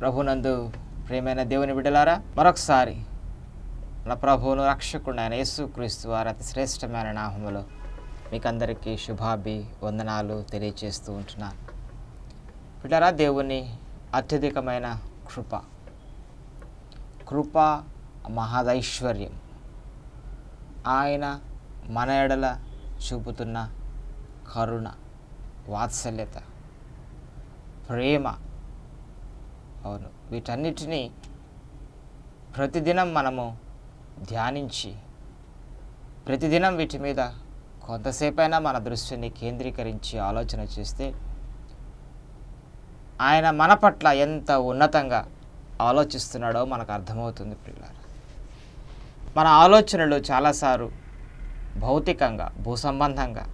ప్రభునందు ప్రియమైన దేవుని బిడ్డలారా మరొకసారి మన ప్రభువును రక్షకుడు ఆయన యేసుక్రీస్తు వారి అతి శ్రేష్టమైన నామములో మీకందరికీ శుభాభి వందనాలు తెలియచేస్తూ ఉంటున్నాను బిడ్డరా దేవుని అత్యధికమైన కృప కృప మహాదైశ్వర్యం ఆయన మన ఎడల చూపుతున్న కరుణ వాత్సల్యత ప్రేమ అవును వీటన్నిటినీ ప్రతిదినం మనము ధ్యానించి ప్రతిదినం వీటి మీద కొంతసేపైనా మన దృష్టిని కేంద్రీకరించి ఆలోచన చేస్తే ఆయన మన పట్ల ఎంత ఉన్నతంగా ఆలోచిస్తున్నాడో మనకు అర్థమవుతుంది పిల్లలు మన ఆలోచనలు చాలాసార్లు భౌతికంగా భూసంబంధంగా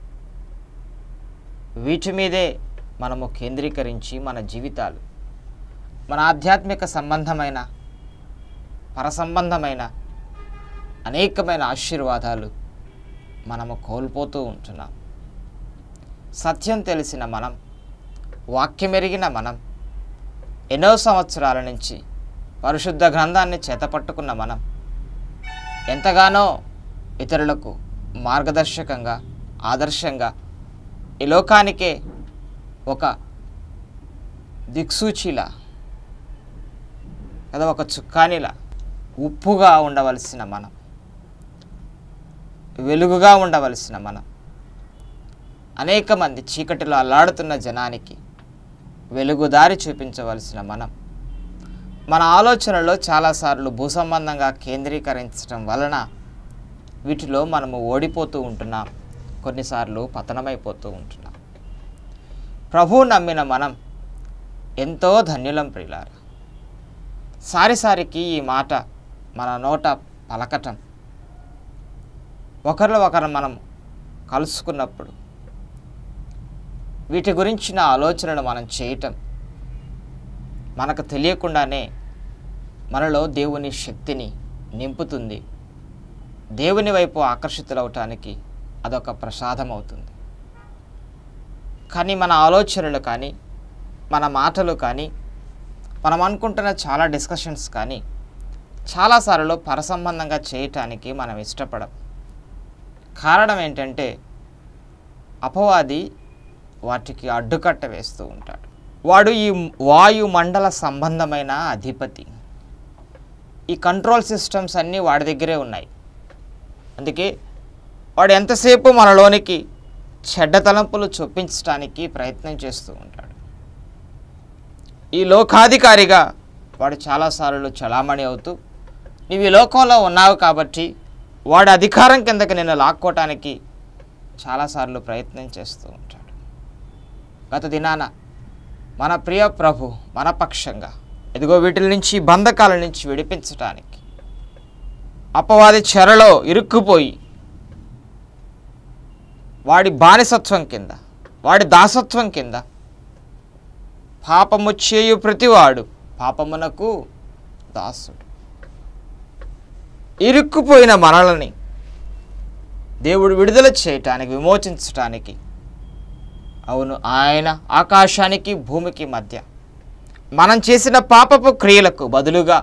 వీటి మీదే మనము కేంద్రీకరించి మన జీవితాలు మన ఆధ్యాత్మిక సంబంధమైన పరసంబంధమైన అనేకమైన ఆశీర్వాదాలు మనము కోల్పోతూ ఉంటున్నాం సత్యం తెలిసిన మనం వాక్యమెరిగిన మనం ఎన్నో సంవత్సరాల నుంచి పరిశుద్ధ గ్రంథాన్ని చేతపట్టుకున్న మనం ఎంతగానో ఇతరులకు మార్గదర్శకంగా ఆదర్శంగా ఈ లోకానికే ఒక దిక్సూచిలా కదా ఒక చుక్కానిలా ఉప్పుగా ఉండవలసిన మనం వెలుగుగా ఉండవలసిన మనం అనేక మంది చీకటిలో అల్లాడుతున్న జనానికి వెలుగుదారి చూపించవలసిన మనం మన ఆలోచనలో చాలాసార్లు భూసంబంధంగా కేంద్రీకరించడం వలన వీటిలో మనము ఓడిపోతూ ఉంటున్నాం కొన్నిసార్లు పతనమైపోతూ ఉంటున్నాం ప్రభువు నమ్మిన మనం ఎంతో ధన్యులం ప్రియులారా సారిసారికి ఈ మాట మన నోట పలకటం ఒకరిలో ఒకరు మనం కలుసుకున్నప్పుడు వీటి గురించిన ఆలోచనలు మనం చేయటం మనకు తెలియకుండానే మనలో దేవుని శక్తిని నింపుతుంది దేవుని వైపు ఆకర్షితులవటానికి అదొక ప్రసాదం అవుతుంది కానీ మన ఆలోచనలు కానీ మన మాటలు కానీ మనం అనుకుంటున్న చాలా డిస్కషన్స్ కానీ చాలాసార్లు పరసంబంధంగా చేయటానికి మనం ఇష్టపడం కారణం ఏంటంటే అపవాది వాటికి అడ్డుకట్ట వేస్తూ ఉంటాడు వాడు ఈ వాయుమండల సంబంధమైన అధిపతి ఈ కంట్రోల్ సిస్టమ్స్ అన్నీ వాడి దగ్గరే ఉన్నాయి అందుకే వాడు ఎంతసేపు మనలోనికి చెడ్డ తలంపులు చొప్పించడానికి ప్రయత్నం చేస్తూ ఉంటాడు ఈ లోకాధికారిగా వాడు చాలాసార్లు చలామణి అవుతూ నీవు ఈ లోకంలో ఉన్నావు కాబట్టి వాడి అధికారం కిందకి నిన్ను లాక్కోవటానికి చాలాసార్లు ప్రయత్నం చేస్తూ ఉంటాడు గత దినాన మన ప్రియ ప్రభు మన పక్షంగా ఇదిగో వీటి నుంచి బంధకాల నుంచి విడిపించటానికి అపవాది చెరలో ఇరుక్కుపోయి వాడి బానిసత్వం కింద వాడి దాసత్వం కింద పాపము చేయు ప్రతివాడు పాపమునకు దాసుడు ఇరుక్కుపోయిన మనల్ని దేవుడు విడుదల చేయటానికి విమోచించటానికి అవును ఆయన ఆకాశానికి భూమికి మధ్య మనం చేసిన పాపపు క్రియలకు బదులుగా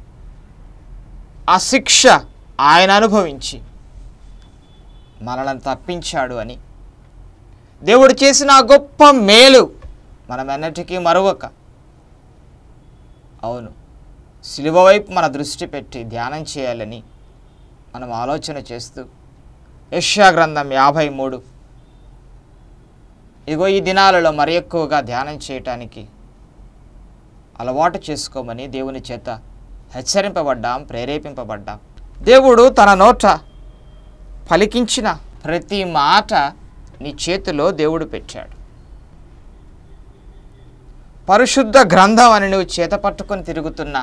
ఆ శిక్ష ఆయన అనుభవించి మనల్ని తప్పించాడు అని దేవుడు చేసిన ఆ గొప్ప మేలు మనం ఎన్నటికీ మరొక అవును సిలువ వైపు మన దృష్టి పెట్టి ధ్యానం చేయాలని మనం ఆలోచన చేస్తూ యష్యా గ్రంథం యాభై మూడు ఇగో ఈ దినాలలో మరి ఎక్కువగా ధ్యానం చేయటానికి అలవాటు చేసుకోమని దేవుని చేత హెచ్చరింపబడ్డాం ప్రేరేపింపబడ్డాం దేవుడు తన నోట పలికించిన ప్రతి మాట నీ చేతిలో దేవుడు పెట్టాడు పరిశుద్ధ గ్రంథం అని నువ్వు చేత పట్టుకొని తిరుగుతున్న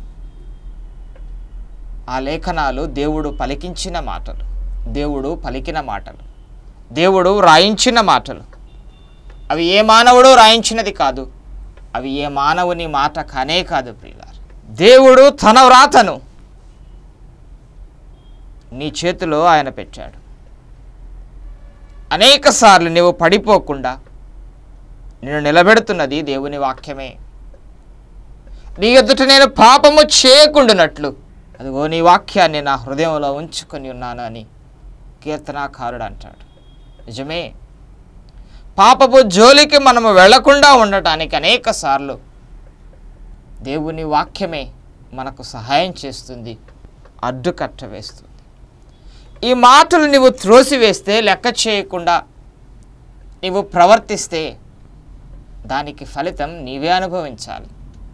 ఆ లేఖనాలు దేవుడు పలికించిన మాటలు దేవుడు పలికిన మాటలు దేవుడు రాయించిన మాటలు అవి ఏ మానవుడు రాయించినది కాదు అవి ఏ మానవుని మాట కానే కాదు ప్రియులారు దేవుడు తన వ్రాతను నీ చేతిలో ఆయన పెట్టాడు అనేక సార్లు నీవు పడిపోకుండా నిన్ను నిలబెడుతున్నది దేవుని వాక్యమే నీ ఎదుట నేను పాపము చేయకుండానట్లు అదిగో నీ వాక్యాన్ని నా హృదయంలో ఉంచుకొని ఉన్నాను అని కీర్తనాకారుడు అంటాడు నిజమే పాపపు జోలికి మనము వెళ్లకుండా ఉండటానికి అనేక సార్లు దేవుని వాక్యమే మనకు సహాయం చేస్తుంది అడ్డుకట్ట వేస్తుంది ఈ మాటలు నీవు త్రోసివేస్తే లెక్క చేయకుండా నీవు ప్రవర్తిస్తే దానికి ఫలితం నీవే అనుభవించాలి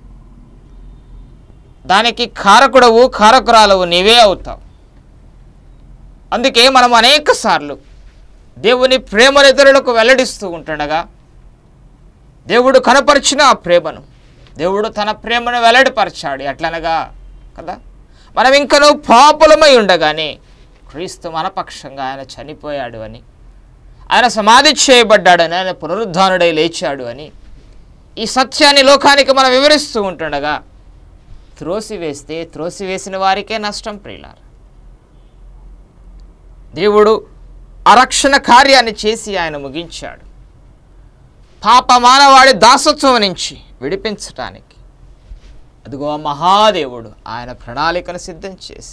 దానికి కారకుడవు కారకురాలవు నీవే అవుతావు అందుకే మనం అనేక సార్లు దేవుని ప్రేమను ఇతరులకు వెల్లడిస్తూ ఉంటుండగా దేవుడు కనపరిచిన ఆ ప్రేమను దేవుడు తన ప్రేమను వెల్లడిపరచాడు ఎట్లనగా కదా మనం ఇంకనూ పాపులమై ఉండగానే క్రీస్తు మన పక్షంగా ఆయన చనిపోయాడు అని ఆయన సమాధి చేయబడ్డాడని ఆయన పునరుద్ధానుడై లేచాడు అని ఈ సత్యాన్ని లోకానికి మనం వివరిస్తూ ఉంటుండగా త్రోసివేస్తే త్రోసివేసిన వారికే నష్టం ప్రియులారు దేవుడు అరక్షణ కార్యాన్ని చేసి ఆయన ముగించాడు పాప మానవాడి దాసత్వం నుంచి విడిపించటానికి అదిగో ఆ మహాదేవుడు ఆయన ప్రణాళికను సిద్ధం చేసి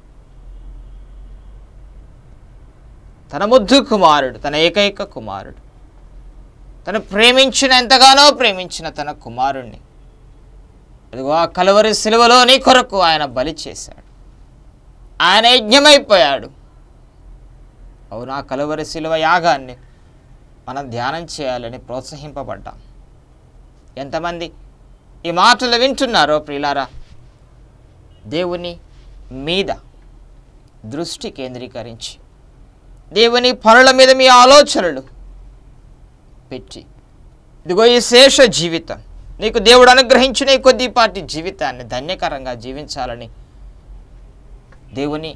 తన ముద్దు కుమారుడు తన ఏకైక కుమారుడు తను ప్రేమించిన ఎంతగానో ప్రేమించిన తన కుమారుణ్ణి అదిగో ఆ కలవరి సిలువలో నీ కొరకు ఆయన బలి చేశాడు ఆయన యజ్ఞమైపోయాడు అవును ఆ కలువరి శిలువ యాగాన్ని మనం ధ్యానం చేయాలని ప్రోత్సహింపబడ్డాం ఎంతమంది ఈ మాటలు వింటున్నారో ప్రియులారా దేవుని మీద దృష్టి కేంద్రీకరించి దేవుని పనుల మీద మీ ఆలోచనలు పెట్టి ఇదిగో ఈ శేష జీవితం నీకు దేవుడు అనుగ్రహించిన ఈ కొద్దిపాటి జీవితాన్ని ధన్యకరంగా జీవించాలని దేవుని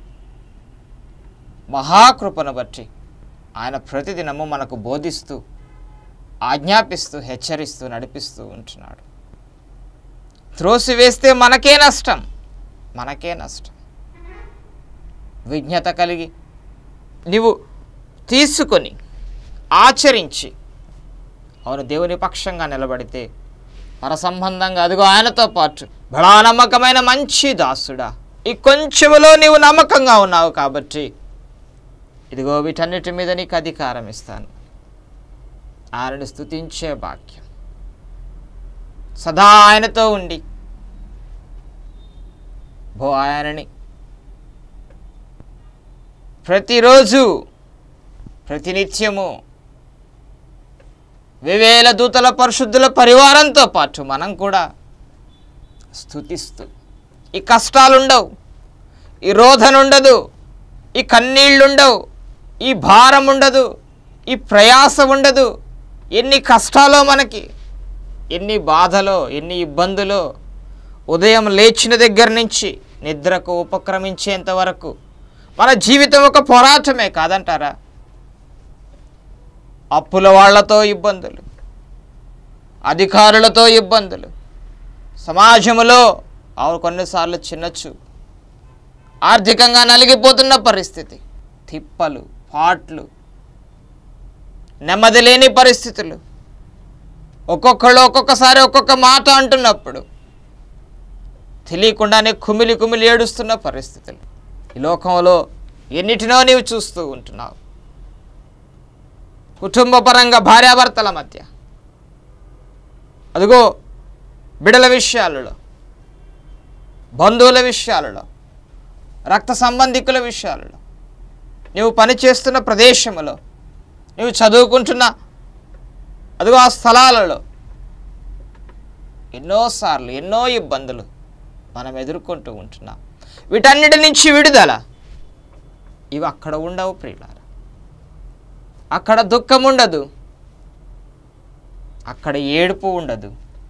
మహాకృపను బట్టి ఆయన ప్రతిదినము మనకు బోధిస్తూ ఆజ్ఞాపిస్తూ హెచ్చరిస్తూ నడిపిస్తూ ఉంటున్నాడు త్రోసివేస్తే మనకే నష్టం మనకే నష్టం విజ్ఞత కలిగి నీవు తీసుకొని ఆచరించి అవును దేవుని పక్షంగా నిలబడితే పర సంబంధంగా అదిగో ఆయనతో పాటు బడా నమ్మకమైన మంచి దాసుడా ఈ కొంచెములో నీవు నమ్మకంగా ఉన్నావు కాబట్టి ఇదిగో వీటన్నిటి మీద నీకు అధికారం ఇస్తాను ఆయనను స్తుతించే భాగ్యం సదా ఆయనతో ఉండి భో ఆయనని ప్రతిరోజు ప్రతినిత్యము వివేల దూతల పరిశుద్ధుల పరివారంతో పాటు మనం కూడా స్థుతిస్తూ ఈ కష్టాలు ఉండవు ఈ రోధన ఉండదు ఈ కన్నీళ్ళు ఉండవు ఈ భారం ఉండదు ఈ ప్రయాస ఉండదు ఎన్ని కష్టాలో మనకి ఎన్ని బాధలో ఎన్ని ఇబ్బందులో ఉదయం లేచిన దగ్గర నుంచి నిద్రకు ఉపక్రమించేంత వరకు మన జీవితం ఒక పోరాటమే కాదంటారా అప్పుల వాళ్ళతో ఇబ్బందులు అధికారులతో ఇబ్బందులు సమాజంలో ఆవు కొన్నిసార్లు చిన్నచ్చు ఆర్థికంగా నలిగిపోతున్న పరిస్థితి తిప్పలు పాట్లు నెమ్మది లేని పరిస్థితులు ఒక్కొక్కళ్ళు ఒక్కొక్కసారి ఒక్కొక్క మాట అంటున్నప్పుడు తెలియకుండానే కుమిలి కుమిలి ఏడుస్తున్న పరిస్థితులు ఈ లోకంలో ఎన్నిటినో నీవు చూస్తూ ఉంటున్నావు కుటుంబపరంగా భార్యాభర్తల మధ్య అదిగో బిడల విషయాలలో బంధువుల విషయాలలో రక్త సంబంధికుల విషయాలలో నువ్వు పనిచేస్తున్న ప్రదేశంలో నువ్వు చదువుకుంటున్న అదిగో ఆ స్థలాలలో ఎన్నోసార్లు ఎన్నో ఇబ్బందులు మనం ఎదుర్కొంటూ ఉంటున్నాం వీటన్నిటి నుంచి విడుదల ఇవి అక్కడ ఉండవు ప్రియులారా అక్కడ దుఃఖం ఉండదు అక్కడ ఏడుపు ఉండదు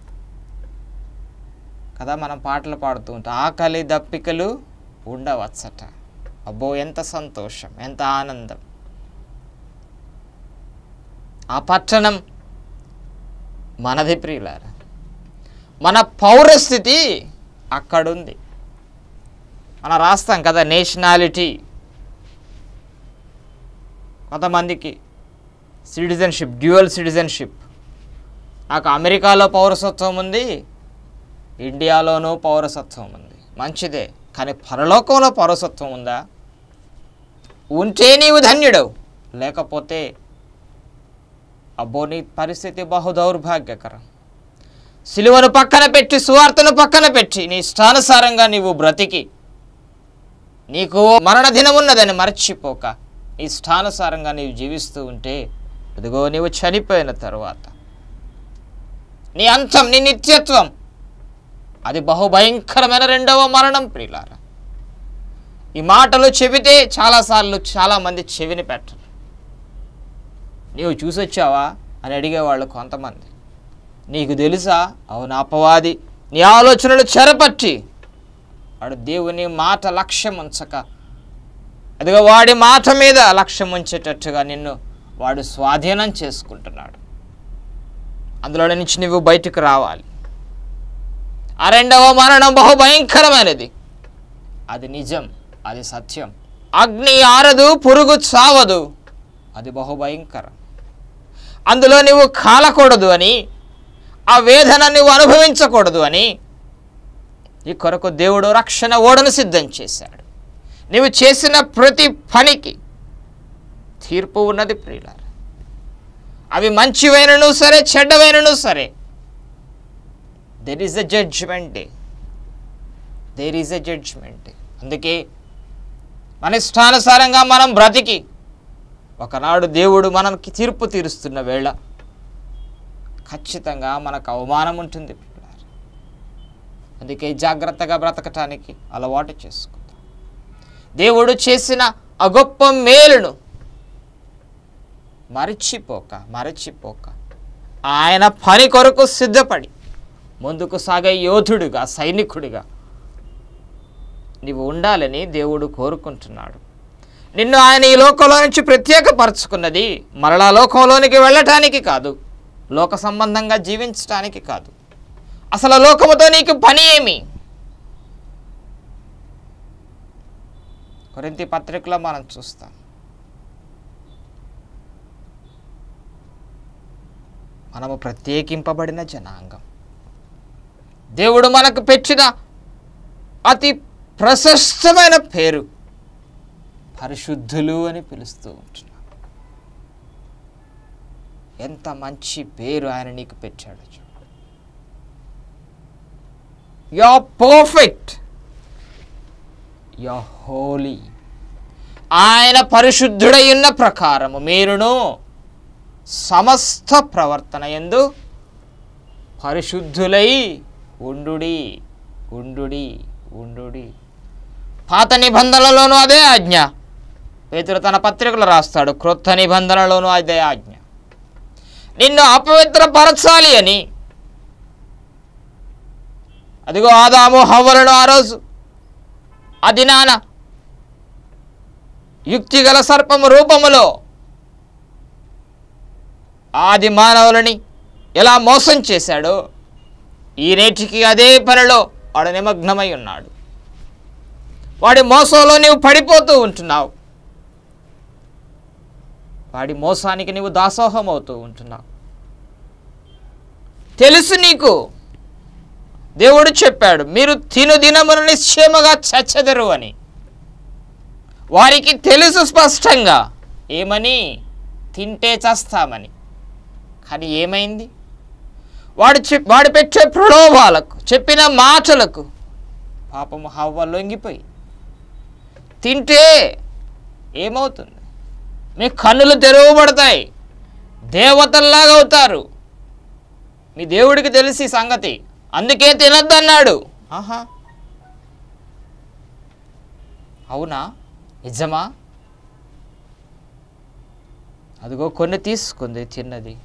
కదా మనం పాటలు పాడుతూ ఉంటాం ఆకలి దప్పికలు ఉండవచ్చట అబ్బో ఎంత సంతోషం ఎంత ఆనందం ఆ పట్టణం మనది ప్రియులారా మన పౌరస్థితి అక్కడుంది మనం రాస్తాం కదా నేషనాలిటీ కొంతమందికి సిటిజన్షిప్ డ్యూయల్ సిటిజన్షిప్ నాకు అమెరికాలో పౌరసత్వం ఉంది ఇండియాలోనూ పౌరసత్వం ఉంది మంచిదే కానీ పరలోకంలో పౌరసత్వం ఉందా ఉంటే నీవు ధన్యుడవు లేకపోతే అబ్బో నీ పరిస్థితి బహు దౌర్భాగ్యకరం సిలువను పక్కన పెట్టి సువార్తను పక్కన పెట్టి నీ ఇష్టానుసారంగా నీవు బ్రతికి నీకు మరణ దినమున్నదని మర్చిపోక నీ ఇష్టానుసారంగా నీవు జీవిస్తూ ఉంటే అదిగో నీవు చనిపోయిన తరువాత నీ అంతం నీ నిత్యత్వం అది బహుభయంకరమైన రెండవ మరణం ప్రియులారా ఈ మాటలు చెబితే చాలాసార్లు చాలామంది చెవిని పెట్టరు నీవు చూసొచ్చావా అని అడిగేవాళ్ళు కొంతమంది నీకు తెలుసా అవును అపవాది నీ ఆలోచనలు చెరపట్టి వాడు దేవుని మాట లక్ష్యం ఉంచక అదిగో వాడి మాట మీద లక్ష్యం ఉంచేటట్టుగా నిన్ను వాడు స్వాధీనం చేసుకుంటున్నాడు అందులో నుంచి నువ్వు బయటకు రావాలి ఆ రెండవ మరణం బహుభయంకరమైనది అది నిజం అది సత్యం అగ్ని ఆరదు పురుగు చావదు అది బహుభయంకరం అందులో నువ్వు కాలకూడదు అని ఆ వేదన నువ్వు అనుభవించకూడదు అని ఈ కొరకు దేవుడు రక్షణ ఓడను సిద్ధం చేశాడు నీవు చేసిన ప్రతి పనికి తీర్పు ఉన్నది ప్రియులార అవి మంచివైనను సరే చెడ్డవైనను సరే there is a judgment day there is a judgment day అందుకే మన ఇష్టానుసారంగా మనం బ్రతికి ఒకనాడు దేవుడు మనకి తీర్పు తీరుస్తున్న వేళ ఖచ్చితంగా మనకు అవమానం ఉంటుంది పిల్లారు అందుకే జాగ్రత్తగా బ్రతకటానికి అలవాటు చేసుకుందాం దేవుడు చేసిన ఆ గొప్ప మేలును మరచిపోక మరచిపోక ఆయన పని కొరకు సిద్ధపడి ముందుకు సాగే యోధుడిగా సైనికుడిగా నీవు ఉండాలని దేవుడు కోరుకుంటున్నాడు నిన్ను ఆయన ఈ లోకంలో నుంచి ప్రత్యేకపరచుకున్నది మరలా లోకంలోనికి వెళ్ళటానికి కాదు లోక సంబంధంగా జీవించటానికి కాదు అసలు లోకముతో నీకు పని ఏమి కొరింతి పత్రికలో మనం చూస్తాం మనము ప్రత్యేకింపబడిన జనాంగం దేవుడు మనకు పెట్టిన అతి ప్రశస్తమైన పేరు పరిశుద్ధులు అని పిలుస్తూ ఉంటున్నాం ఎంత మంచి పేరు ఆయన నీకు పెట్టాడు చూడు యు పర్ఫెక్ట్ యు హోలీ ఆయన పరిశుద్ధుడై ఉన్న ప్రకారము మీరును సమస్త ప్రవర్తన ఎందు పరిశుద్ధులై ఉండుడి ఉండుడి ఉండుడి పాత నిబంధనలోనూ అదే ఆజ్ఞ పేతురు తన పత్రికలు రాస్తాడు క్రొత్త నిబంధనలోనూ అదే ఆజ్ఞ నిన్ను అపవిత్రపరచాలి అని అదిగో ఆదాము హవ్వలను ఆ రోజు ఆ దినాన యుక్తిగల సర్పము రూపములో ఆది మానవులని ఎలా మోసం చేశాడో ఈ నేటికి అదే పనిలో వాడు నిమగ్నమై ఉన్నాడు వాడి మోసంలో నీవు పడిపోతూ ఉంటున్నావు వాడి మోసానికి నీవు దాసోహం అవుతూ ఉంటున్నావు తెలుసు నీకు దేవుడు చెప్పాడు మీరు తిను దినమున నిశ్చయముగా చచ్చెదరు అని వారికి తెలుసు స్పష్టంగా ఏమని తింటే చస్తామని కానీ ఏమైంది వాడు చెప్ వాడు పెట్టే ప్రలోభాలకు చెప్పిన మాటలకు పాపము హవ్వ లొంగిపోయి తింటే ఏమవుతుంది మీ కన్నులు తెరవబడతాయి దేవతల్లాగా అవుతారు మీ దేవుడికి తెలిసి సంగతి అందుకే తినద్దన్నాడు ఆహా అవునా నిజమా అదిగో కొన్ని తీసుకుంది తిన్నది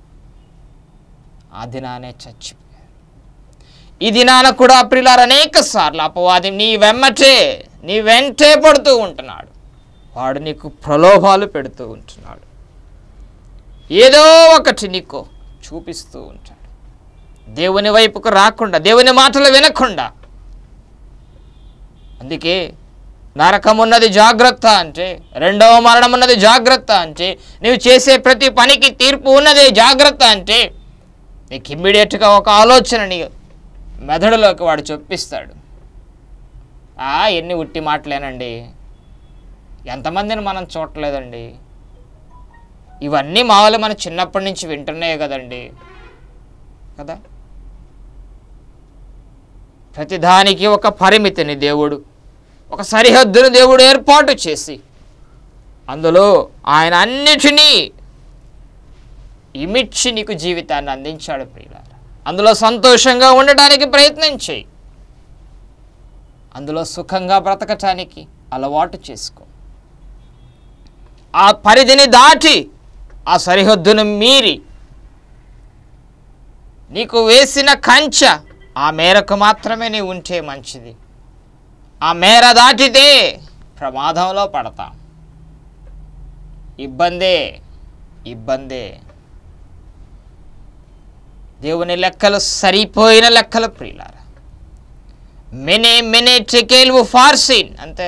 ఆ దినానే చచ్చిపోయారు ఈ దినాన కూడా ప్రిలార్ అనేక సార్లు అపవాది నీ వెమ్మటే నీ వెంటే పడుతూ ఉంటున్నాడు వాడు నీకు ప్రలోభాలు పెడుతూ ఉంటున్నాడు ఏదో ఒకటి నీకు చూపిస్తూ ఉంటాడు దేవుని వైపుకు రాకుండా దేవుని మాటలు వినకుండా అందుకే నరకం ఉన్నది జాగ్రత్త అంటే రెండవ మరణం ఉన్నది జాగ్రత్త అంటే నీవు చేసే ప్రతి పనికి తీర్పు ఉన్నది జాగ్రత్త అంటే నీకు ఇమ్మీడియట్గా ఒక ఆలోచన నీ మెదడులోకి వాడు చొప్పిస్తాడు ఆ ఎన్ని ఉట్టి మాటలేనండి ఎంతమందిని మనం చూడలేదండి ఇవన్నీ మామూలు మనం చిన్నప్పటి నుంచి వింటున్నాయి కదండి కదా ప్రతిదానికి ఒక పరిమితిని దేవుడు ఒక సరిహద్దును దేవుడు ఏర్పాటు చేసి అందులో ఆయన అన్నిటినీ ఇమిడ్చి నీకు జీవితాన్ని అందించాడు ప్రియులారా అందులో సంతోషంగా ఉండటానికి ప్రయత్నం చేయి అందులో సుఖంగా బ్రతకటానికి అలవాటు చేసుకో ఆ పరిధిని దాటి ఆ సరిహద్దును మీరి నీకు వేసిన కంచె ఆ మేరకు మాత్రమే నీవు ఉంటే మంచిది ఆ మేర దాటితే ప్రమాదంలో పడతాం ఇబ్బందే ఇబ్బందే దేవుని లెక్కలు సరిపోయిన లెక్కలు ప్రియులారా మెనే మెనే టెకేల్వు ఫార్సిన్ అంతే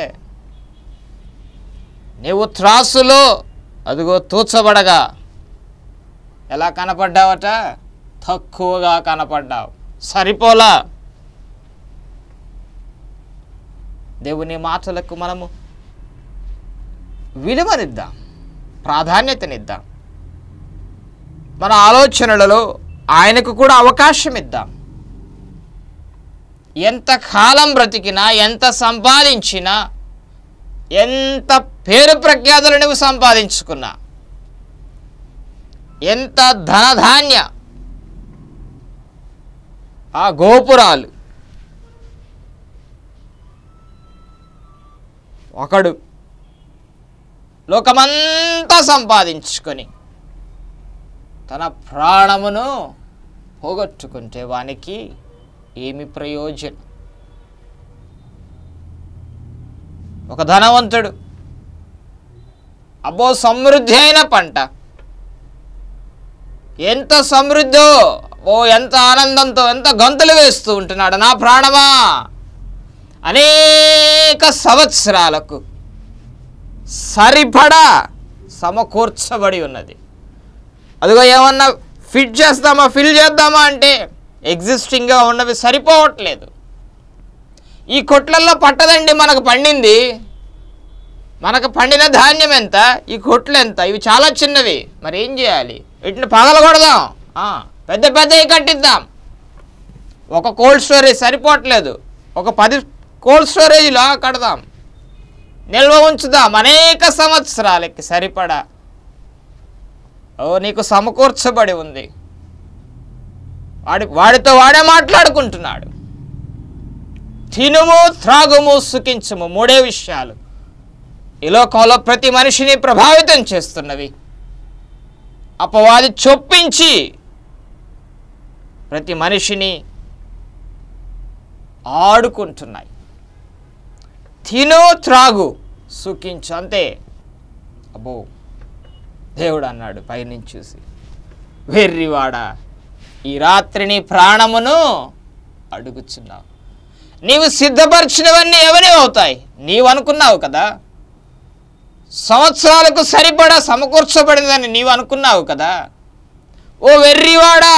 నీవు త్రాసులో అదిగో తూచబడగా ఎలా కనపడ్డావట తక్కువగా కనపడ్డావు సరిపోలా దేవుని మాటలకు మనము విలువనిద్దాం ప్రాధాన్యతనిద్దాం మన ఆలోచనలలో ఆయనకు కూడా అవకాశం ఇద్దాం ఎంత కాలం బ్రతికినా ఎంత సంపాదించినా ఎంత పేరు ప్రఖ్యాతులు నువ్వు సంపాదించుకున్నా ఎంత ధనధాన్య ఆ గోపురాలు ఒకడు లోకమంతా సంపాదించుకొని తన ప్రాణమును పోగొట్టుకుంటే వానికి ఏమి ప్రయోజనం ఒక ధనవంతుడు అబ్బో సమృద్ధి అయిన పంట ఎంత సమృద్ధో ఓ ఎంత ఆనందంతో ఎంత గంతులు వేస్తూ ఉంటున్నాడు నా ప్రాణమా అనేక సంవత్సరాలకు సరిపడా సమకూర్చబడి ఉన్నది అదిగో ఏమన్నా ఫిట్ చేస్తామా ఫిల్ చేద్దామా అంటే ఎగ్జిస్టింగ్గా ఉన్నవి సరిపోవట్లేదు ఈ కొట్లల్లో పట్టదండి మనకు పండింది మనకు పండిన ధాన్యం ఎంత ఈ కొట్లు ఎంత ఇవి చాలా చిన్నవి మరి ఏం చేయాలి వీటిని పగలగొడదాం ఆ, పెద్ద పెద్దవి కట్టిద్దాం ఒక కోల్డ్ స్టోరేజ్ సరిపోవట్లేదు ఒక పది కోల్డ్ స్టోరేజ్లో కడదాం నిల్వ ఉంచుదాం అనేక సంవత్సరాలకి సరిపడా ఓ నీకు సమకూర్చబడి ఉంది వాడి వాడితో వాడే మాట్లాడుకుంటున్నాడు తినుము త్రాగుము సుఖించుము మూడే విషయాలు ఈ లోకంలో ప్రతి మనిషిని ప్రభావితం చేస్తున్నవి అపవాది చొప్పించి ప్రతి మనిషిని ఆడుకుంటున్నాయి తిను త్రాగు సుఖించు అంతే అబ్బో దేవుడు అన్నాడు పైనుంచి చూసి వెర్రివాడా ఈ రాత్రి నీ ప్రాణమును అడుగుచున్నావు నీవు సిద్ధపరిచినవన్నీ ఎవరి అవుతాయి నీవు అనుకున్నావు కదా సంవత్సరాలకు సరిపడా సమకూర్చబడిందని నీవు అనుకున్నావు కదా ఓ వెర్రివాడా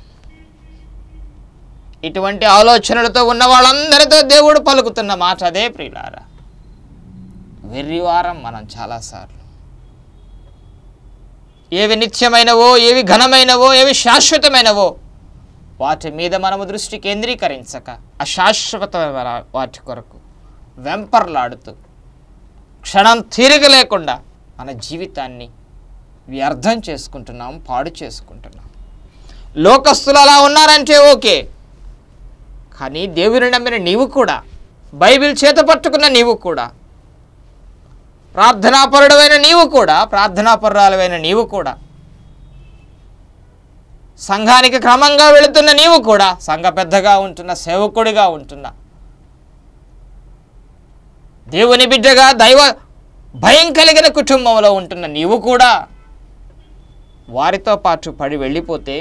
ఇటువంటి ఆలోచనలతో ఉన్న వాళ్ళందరితో దేవుడు పలుకుతున్న మాట అదే ప్రియులారా వెర్రివారం మనం చాలాసార్లు ఏవి నిత్యమైనవో ఏవి ఘనమైనవో ఏవి శాశ్వతమైనవో వాటి మీద మనము దృష్టి కేంద్రీకరించక అశాశ్వతమైన వాటి కొరకు వెంపర్లాడుతూ క్షణం తీరిక లేకుండా మన జీవితాన్ని వ్యర్థం చేసుకుంటున్నాం పాడు చేసుకుంటున్నాం లోకస్తులు అలా ఉన్నారంటే ఓకే కానీ దేవుని నమ్మిన నీవు కూడా బైబిల్ చేత పట్టుకున్న నీవు కూడా ప్రార్థనాపరుడమైన నీవు కూడా ప్రార్థనాపరురాలమైన నీవు కూడా సంఘానికి క్రమంగా వెళుతున్న నీవు కూడా సంఘ పెద్దగా ఉంటున్న సేవకుడిగా ఉంటున్న దేవుని బిడ్డగా దైవ భయం కలిగిన కుటుంబంలో ఉంటున్న నీవు కూడా వారితో పాటు పడి వెళ్ళిపోతే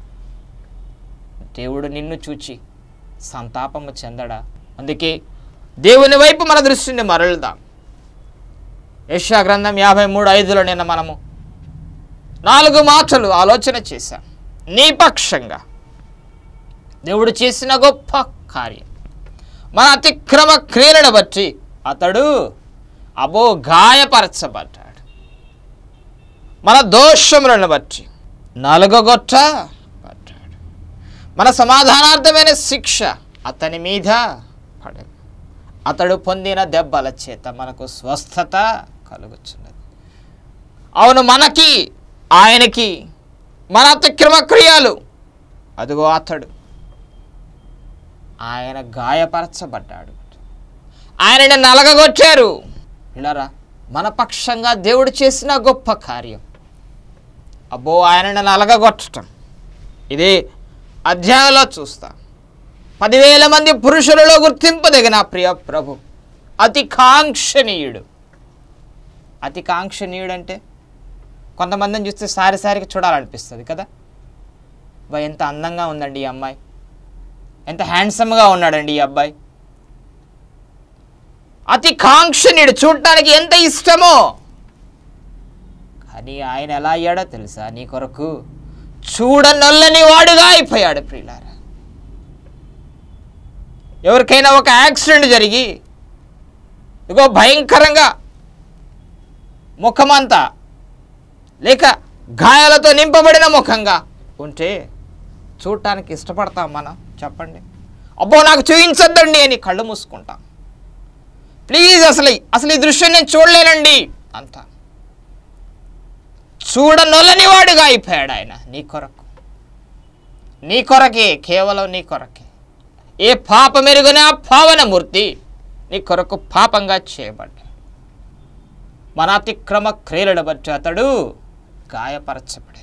దేవుడు నిన్ను చూచి సంతాపము చెందడా అందుకే దేవుని వైపు మన దృష్టిని మరలుదాం యెషయా గ్రంథం యాభై మూడు ఐదులో నిన్న మనము నాలుగు మాటలు ఆలోచన చేశాం నీ పక్షంగా దేవుడు చేసిన గొప్ప కార్యం మన అతిక్రమ క్రియలను బట్టి అతడు అబో గాయపరచబడ్డాడు మన దోషములను బట్టి నలుగొట్ట పడ్డాడు మన సమాధానార్థమైన శిక్ష అతని మీద పడింది అతడు పొందిన దెబ్బల చేత మనకు స్వస్థత కలుగుచున్నది అవును మనకి ఆయనకి మన అతిక్రమ క్రియలు అదిగో అతడు ఆయన గాయపరచబడ్డాడు ఆయనని నలగగొచ్చారు పిల్లరా మన పక్షంగా దేవుడు చేసిన గొప్ప కార్యం అబ్బో ఆయనని నలగగొట్టడం ఇది అధ్యాయంలో చూస్తాం పదివేల మంది పురుషులలో గుర్తింపదగిన ప్రియ ప్రభు అతి కాంక్షణీయుడు అతి కాంక్షణీయుడు అంటే కొంతమందిని చూస్తే సారి సారికి చూడాలనిపిస్తుంది కదా బా ఎంత అందంగా ఉందండి ఈ అమ్మాయి ఎంత హ్యాండ్సమ్గా ఉన్నాడండి ఈ అబ్బాయి అతి కాంక్షణీయుడు చూడటానికి ఎంత ఇష్టమో కానీ ఆయన ఎలా అయ్యాడో తెలుసా నీ కొరకు చూడనొల్లని వాడుగా అయిపోయాడు ప్రియులారా ఎవరికైనా ఒక యాక్సిడెంట్ జరిగి ఇగో భయంకరంగా ముఖమంతా లేక గాయాలతో నింపబడిన ముఖంగా ఉంటే చూడటానికి ఇష్టపడతాం మనం చెప్పండి అబ్బో నాకు చూపించద్దండి అని కళ్ళు మూసుకుంటాం ప్లీజ్ అసలు అసలు ఈ దృశ్యం నేను చూడలేనండి అంత చూడనొల్లని వాడుగా అయిపోయాడు ఆయన నీ కొరకు నీ కొరకే కేవలం నీ కొరకే ఏ పాప మెరుగున పావనమూర్తి నీ కొరకు పాపంగా చేయబడ్డాడు మన అతిక్రమ క్రియలను బట్టి అతడు గాయపరచబడాను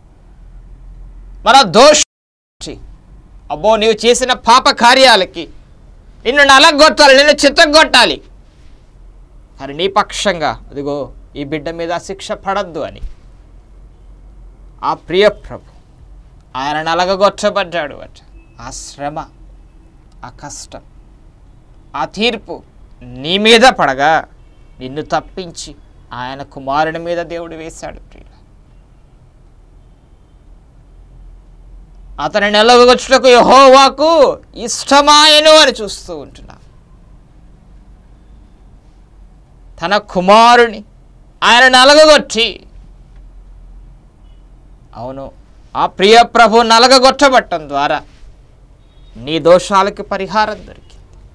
మన దోష అబ్బో నీవు చేసిన పాప కార్యాలకి నిన్ను నలగొట్టాలి నిన్ను చిత్తగొట్టాలి కానీ నీ పక్షంగా అదిగో ఈ బిడ్డ మీద శిక్ష పడద్దు అని ఆ ప్రియ ప్రభు ఆయన నలగగొట్టబడ్డాడు అట ఆ శ్రమ ఆ కష్టం ఆ తీర్పు నీ మీద పడగా నిన్ను తప్పించి ఆయన కుమారుని మీద దేవుడు వేశాడు ప్రియుల అతని నెలవచ్చుటకు యహోవాకు ఇష్టమాయను అని చూస్తూ ఉంటున్నాం తన కుమారుని ఆయన నలగగొట్టి అవును ఆ ప్రియ ప్రభు నలగగొట్టబట్టం ద్వారా నీ దోషాలకి పరిహారం దొరికింది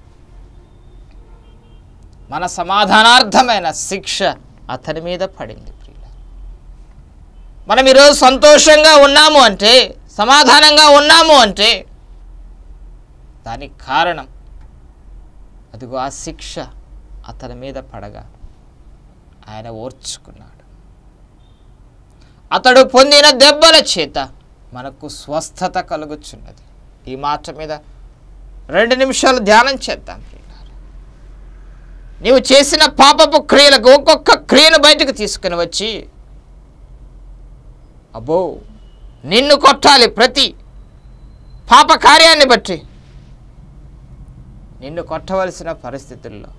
మన సమాధానార్థమైన శిక్ష అతని మీద పడింది ప్రియుల మనం ఈరోజు సంతోషంగా ఉన్నాము అంటే సమాధానంగా ఉన్నాము అంటే దానికి కారణం అదిగో ఆ శిక్ష అతని మీద పడగా ఆయన ఓర్చుకున్నాడు అతడు పొందిన దెబ్బల చేత మనకు స్వస్థత కలుగుచున్నది ఈ మాట మీద రెండు నిమిషాలు ధ్యానం చేద్దాం ప్రియులారా. నీవు చేసిన పాపపు క్రియలకు ఒక్కొక్క క్రియను బయటకు తీసుకుని వచ్చి అబ్బో నిన్ను కొట్టాలి ప్రతి పాప కార్యాన్ని బట్టి నిన్ను కొట్టవలసిన పరిస్థితుల్లో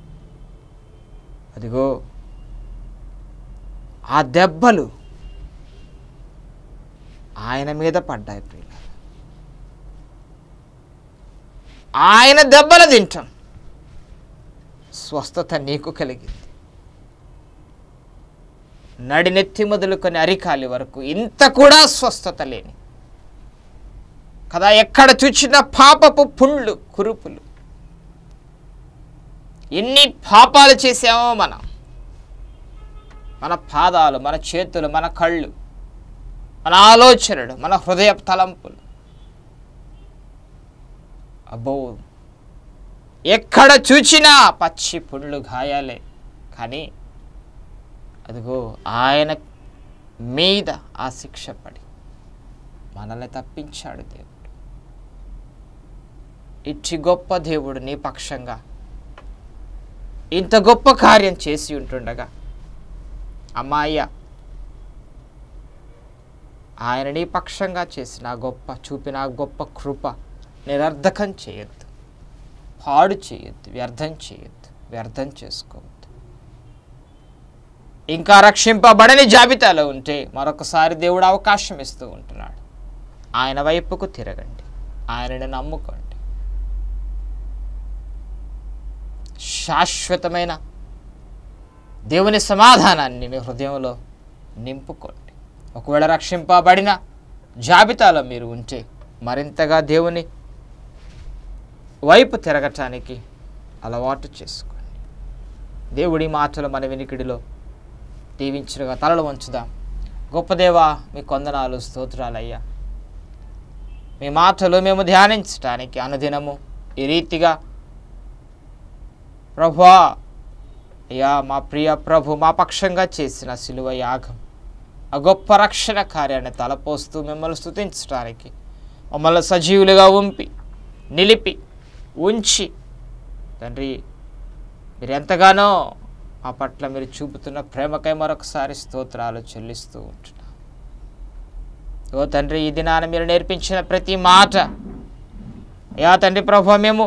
అదిగో ఆ దెబ్బలు ఆయన మీద పడ్డాయి ప్రియుల ఆయన దెబ్బలు తింటాం స్వస్థత నీకు కలిగింది నడినెత్తి మొదలుకొని అరికాలి వరకు ఇంత కూడా స్వస్థత లేని కదా ఎక్కడ చూచిన పాపపు పుండ్లు కురుపులు ఎన్ని పాపాలు చేసామో మనం మన పాదాలు మన చేతులు మన కళ్ళు మన ఆలోచనలు మన హృదయ తలంపులు అబ్బో ఎక్కడ చూచినా పచ్చి పుండ్లు గాయాలే కానీ అదిగో ఆయన మీద ఆ శిక్ష పడి మనల్ని తప్పించాడు దేవుడు ఇచ్చి గొప్ప దేవుడు నీ పక్షంగా ఇంత గొప్ప కార్యం చేసి ఉంటుండగా అమ్మాయ్య ఆయన నీ పక్షంగా చేసిన ఆ గొప్ప చూపిన ఆ గొప్ప కృప నిరర్ధకం చేయొద్దు పాడు చేయొద్దు వ్యర్థం చేయొద్దు వ్యర్థం చేసుకోవద్దు ఇంకా రక్షింపబడని జాబితాలో ఉంటే మరొకసారి దేవుడు అవకాశం ఇస్తూ ఉంటున్నాడు ఆయన వైపుకు తిరగండి ఆయనని నమ్ముకోండి శాశ్వతమైన దేవుని సమాధానాన్ని మీ హృదయంలో నింపుకోండి ఒకవేళ రక్షింపబడిన జాబితాలో మీరు ఉంటే మరింతగా దేవుని వైపు తిరగటానికి అలవాటు చేసుకోండి దేవుడి మాటలు మన వినికిడిలో దీవించుగా తలలు వంచుదాం గొప్ప దేవా మీ కొందనాలు స్తోత్రాలయ్యా మీ మాటలు మేము ధ్యానించటానికి అనుదినము ఈ రీతిగా ప్రభువా అయ్యా మా ప్రియ ప్రభు మా పక్షంగా చేసిన సిలువ యాగం ఆ గొప్ప రక్షణ కార్యాన్ని తలపోస్తూ మిమ్మల్ని స్తుతించడానికి మమ్మల్ని సజీవులుగా ఉంపి నిలిపి ఉంచి తండ్రి మీరు ఎంతగానో మా పట్ల మీరు చూపుతున్న ప్రేమకై మరొకసారి స్తోత్రాలు చెల్లిస్తూ ఉంటున్నాం ఓ తండ్రి ఈ దినాన మీరు నేర్పించిన ప్రతి మాట యా తండ్రి ప్రభు మేము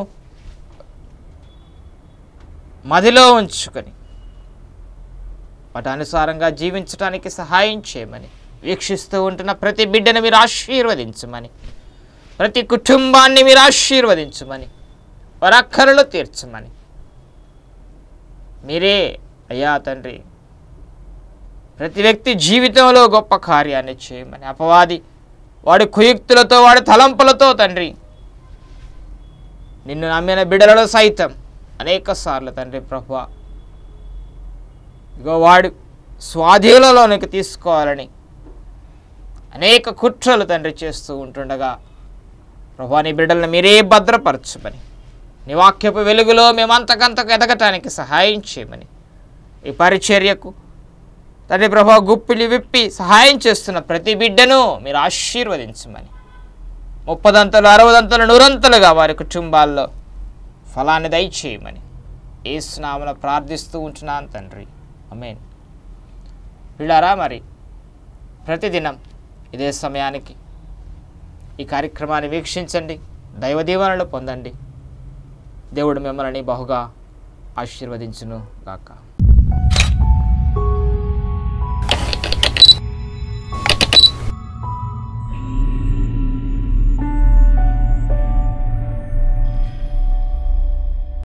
మదిలో ఉంచుకొని వాటి అనుసారంగా జీవించడానికి సహాయం చేయమని వీక్షిస్తూ ఉంటున్న ప్రతి బిడ్డను మీరు ఆశీర్వదించమని ప్రతి కుటుంబాన్ని మీరు ఆశీర్వదించమని వారి అక్కరలు తీర్చమని మీరే అయ్యా తండ్రి ప్రతి వ్యక్తి జీవితంలో గొప్ప కార్యాన్ని చేయమని అపవాది వాడి కుయుక్తులతో వాడి తలంపులతో తండ్రి నిన్ను నమ్మిన బిడ్డలలో సైతం అనేక సార్లు తండ్రి ప్రభు ఇగో వాడు స్వాధీనంలోనికి తీసుకోవాలని అనేక కుట్రలు తండ్రి చేస్తూ ఉంటుండగా ప్రభా నీ బిడ్డలను మీరే భద్రపరచమని నీ వాక్యపు వెలుగులో మేము అంతకంతకు ఎదగటానికి సహాయం చేయమని ఈ పరిచర్యకు తండ్రి ప్రభా గుప్పిలి విప్పి సహాయం చేస్తున్న ప్రతి బిడ్డను మీరు ఆశీర్వదించమని ముప్పదంతలు అరవదంతలు నూరంతలుగా వారి కుటుంబాల్లో ఫలాన్ని దయచేయమని ఏసునామన ప్రార్థిస్తూ ఉంటున్నాను తండ్రి అమేన్ వీళ్ళారా మరి ప్రతిదినం ఇదే సమయానికి ఈ కార్యక్రమాన్ని వీక్షించండి దైవ దీవెనలు పొందండి దేవుడు మిమ్మల్ని బహుగా ఆశీర్వదించును గాక